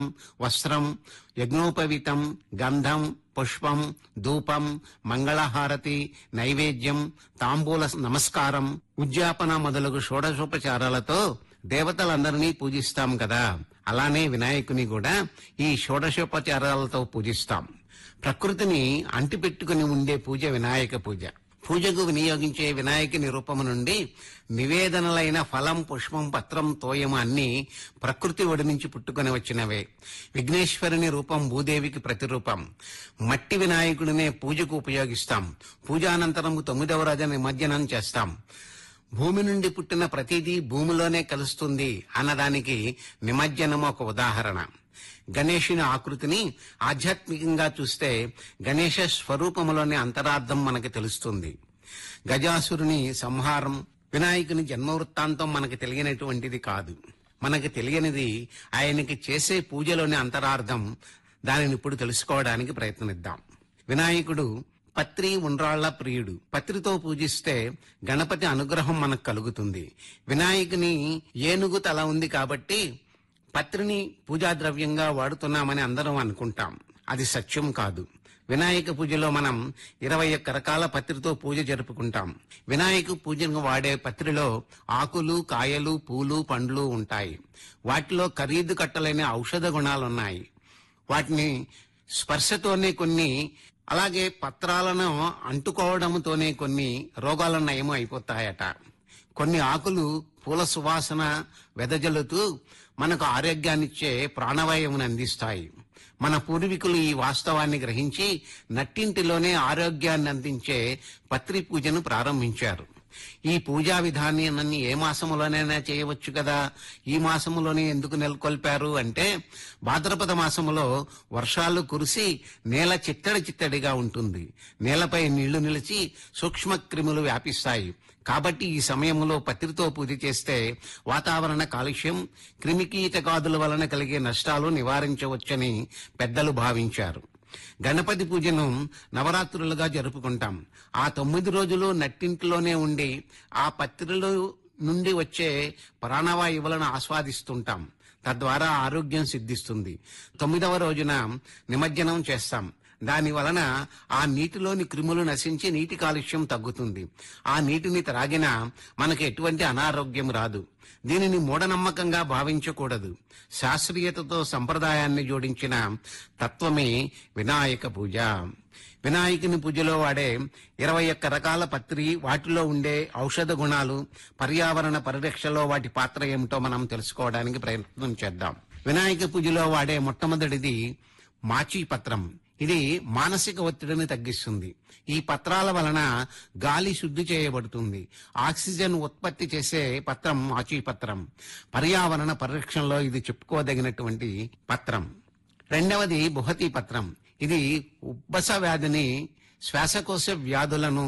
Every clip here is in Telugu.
వస్త్రం యజ్ఞోపవీతం గంధం పుష్పం ధూపం మంగళహారతి నైవేద్యం తాంబూల నమస్కారం ఉద్యాపన మొదలగు షోడశోపచారాలతో దేవతలందరినీ పూజిస్తాం కదా అలానే వినాయకుని కూడా ఈ షోడశోపచారాలతో పూజిస్తాం ప్రకృతిని అంటిపెట్టుకుని ఉండే పూజ వినాయక పూజ పూజకు వినియోగించే వినాయకుని రూపము నుండి నివేదనలైన ఫలం పుష్పం పత్రం తోయము అన్ని ప్రకృతి ఒడి నుంచి పుట్టుకొని వచ్చినవే విఘ్నేశ్వరుని రూపం భూదేవికి ప్రతిరూపం మట్టి వినాయకుడినే పూజకు ఉపయోగిస్తాం పూజానంతరము తొమ్మిదవ రోజు నిమజ్జనం చేస్తాం భూమి నుండి పుట్టిన ప్రతిదీ భూమిలోనే కలుస్తుంది అన్నదానికి నిమజ్జనం ఒక ఉదాహరణ గణేషుని ఆకృతిని ఆధ్యాత్మికంగా చూస్తే గణేష స్వరూపములోని అంతరార్థం మనకి తెలుస్తుంది గజాసురుని సంహారం వినాయకుని జన్మ వృత్తాంతం మనకి తెలియనటువంటిది కాదు మనకి తెలియనిది ఆయనకి చేసే పూజలోని అంతరార్థం దానిని ఇప్పుడు తెలుసుకోవడానికి ప్రయత్నిద్దాం వినాయకుడు పత్రి ఉండ్రాళ్ల ప్రియుడు పత్రితో పూజిస్తే గణపతి అనుగ్రహం మనకు కలుగుతుంది వినాయకుని ఏనుగు తల ఉంది కాబట్టి పత్రిని పూజా ద్రవ్యంగా వాడుతున్నామని అందరం అనుకుంటాం అది సత్యం కాదు వినాయక పూజలో మనం ఇరవై ఒక్క రకాల పత్రితో పూజ జరుపుకుంటాం వినాయక పూజను వాడే పత్రిలో ఆకులు కాయలు పూలు పండ్లు ఉంటాయి వాటిలో ఖరీదు కట్టలేని ఔషధ గుణాలున్నాయి వాటిని స్పర్శతోనే కొన్ని అలాగే పత్రాలను అంటుకోవడంతోనే కొన్ని రోగాల నయము అయిపోతాయట కొన్ని ఆకులు పూల సువాసన వెదజల్లుతూ మనకు ఆరోగ్యాన్నిచ్చే ప్రాణవాయువును అందిస్తాయి మన పూర్వీకులు ఈ వాస్తవాన్ని గ్రహించి నట్టింటిలోనే ఆరోగ్యాన్ని అందించే పత్రి పూజను ప్రారంభించారు ఈ పూజా విధానాన్ని ఏ మాసములోనైనా చేయవచ్చు కదా ఈ మాసములోనే ఎందుకు నెలకొల్పారు అంటే భాద్రపద మాసములో వర్షాలు కురిసి నేల చిత్తడి చిత్తడిగా ఉంటుంది నేలపై నీళ్లు నిలిచి సూక్ష్మ క్రిములు వ్యాపిస్తాయి కాబట్టి ఈ సమయంలో పత్రితో పూజ చేస్తే వాతావరణ కాలుష్యం క్రిమికీటకాదుల వలన కలిగే నష్టాలు నివారించవచ్చని పెద్దలు భావించారు గణపతి పూజను నవరాత్రులుగా జరుపుకుంటాం ఆ తొమ్మిది రోజులు నట్టింటిలోనే ఉండి ఆ పత్రిలో నుండి వచ్చే ప్రాణవాయువులను ఆస్వాదిస్తుంటాం తద్వారా ఆరోగ్యం సిద్ధిస్తుంది తొమ్మిదవ రోజున నిమజ్జనం చేస్తాం దాని వలన ఆ నీటిలోని క్రిములు నశించి నీటి కాలుష్యం తగ్గుతుంది ఆ నీటిని త్రాగినా మనకు ఎటువంటి అనారోగ్యం రాదు దీనిని మూఢనమ్మకంగా భావించకూడదు శాస్త్రీయతతో సంప్రదాయాన్ని జోడించిన తత్వమే వినాయక పూజ వినాయకుని పూజలో వాడే ఇరవై ఒక్క రకాల పత్రి వాటిలో ఉండే ఔషధ గుణాలు పర్యావరణ పరిరక్షలో వాటి పాత్ర ఏమిటో మనం తెలుసుకోవడానికి ప్రయత్నం చేద్దాం వినాయక పూజలో వాడే మొట్టమొదటిది మాచీ పత్రం ఇది మానసిక ఒత్తిడిని తగ్గిస్తుంది ఈ పత్రాల వలన గాలి శుద్ధి చేయబడుతుంది ఆక్సిజన్ ఉత్పత్తి చేసే పత్రం మాచీ పత్రం పర్యావరణ పరిరక్షణలో ఇది చెప్పుకోదగినటువంటి పత్రం రెండవది బుహతి పత్రం ఇది ఉబ్బస వ్యాధిని శ్వాసకోశ వ్యాధులను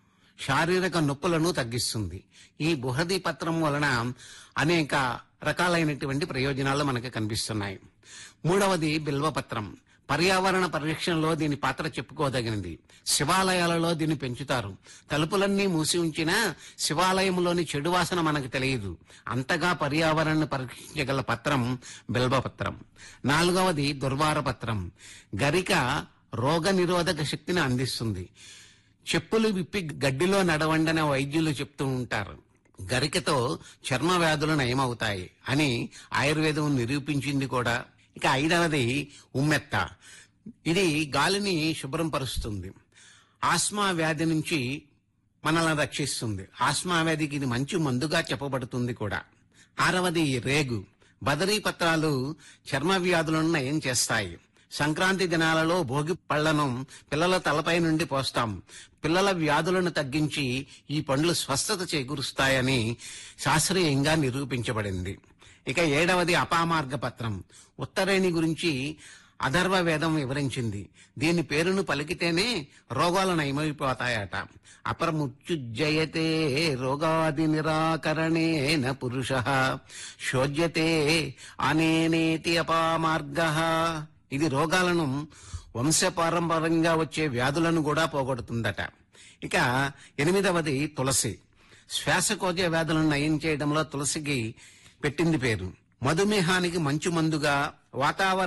శారీరక నొప్పులను తగ్గిస్తుంది ఈ బుహది పత్రం వలన అనేక రకాలైనటువంటి ప్రయోజనాలు మనకు కనిపిస్తున్నాయి మూడవది బిల్వపత్రం పర్యావరణ పరిరక్షణలో దీని పాత్ర చెప్పుకోదగినది శివాలయాలలో దీన్ని పెంచుతారు తలుపులన్నీ మూసి ఉంచినా శివాలయంలోని చెడు వాసన మనకు తెలియదు అంతగా పర్యావరణను పరీక్షించగల పత్రం బిల్వపత్రం నాలుగవది దుర్వార పత్రం గరిక రోగ నిరోధక శక్తిని అందిస్తుంది చెప్పులు విప్పి గడ్డిలో నడవండన వైద్యులు చెప్తూ ఉంటారు గరికతో చర్మ వ్యాధులు నయమవుతాయి అని ఆయుర్వేదం నిరూపించింది కూడా ఇక ఐదవది ఉమ్మెత్త ఇది గాలిని శుభ్రం పరుస్తుంది ఆస్మా వ్యాధి నుంచి మనల్ని రక్షిస్తుంది ఆస్మా వ్యాధికి ఇది మంచి మందుగా చెప్పబడుతుంది కూడా ఆరవది రేగు బదరీ పత్రాలు చర్మ వ్యాధులను నయం చేస్తాయి సంక్రాంతి దినాలలో భోగి పళ్లను పిల్లల తలపై నుండి పోస్తాం పిల్లల వ్యాధులను తగ్గించి ఈ పండ్లు స్వస్థత చేకూరుస్తాయని శాస్త్రీయంగా నిరూపించబడింది ఇక ఏడవది అపామార్గ పత్రం ఉత్తరేణి గురించి అధర్వ వేదం వివరించింది దీని పేరును పలికితేనే రోగాలు నయమైపోతాయట అపరముచ్చుజ్జయతే రోగాది నిరాకరణేన పురుష శోజ్యతే అనేనేతి అపామార్గ ఇది రోగాలను వంశపారంపర్యంగా వచ్చే వ్యాధులను కూడా పోగొడుతుందట ఇక ఎనిమిదవది తులసి శ్వాసకోశ వ్యాధులను నయం చేయడంలో తులసికి పెట్టింది పేరు మధుమేహానికి మంచు మందుగా వాతావరణ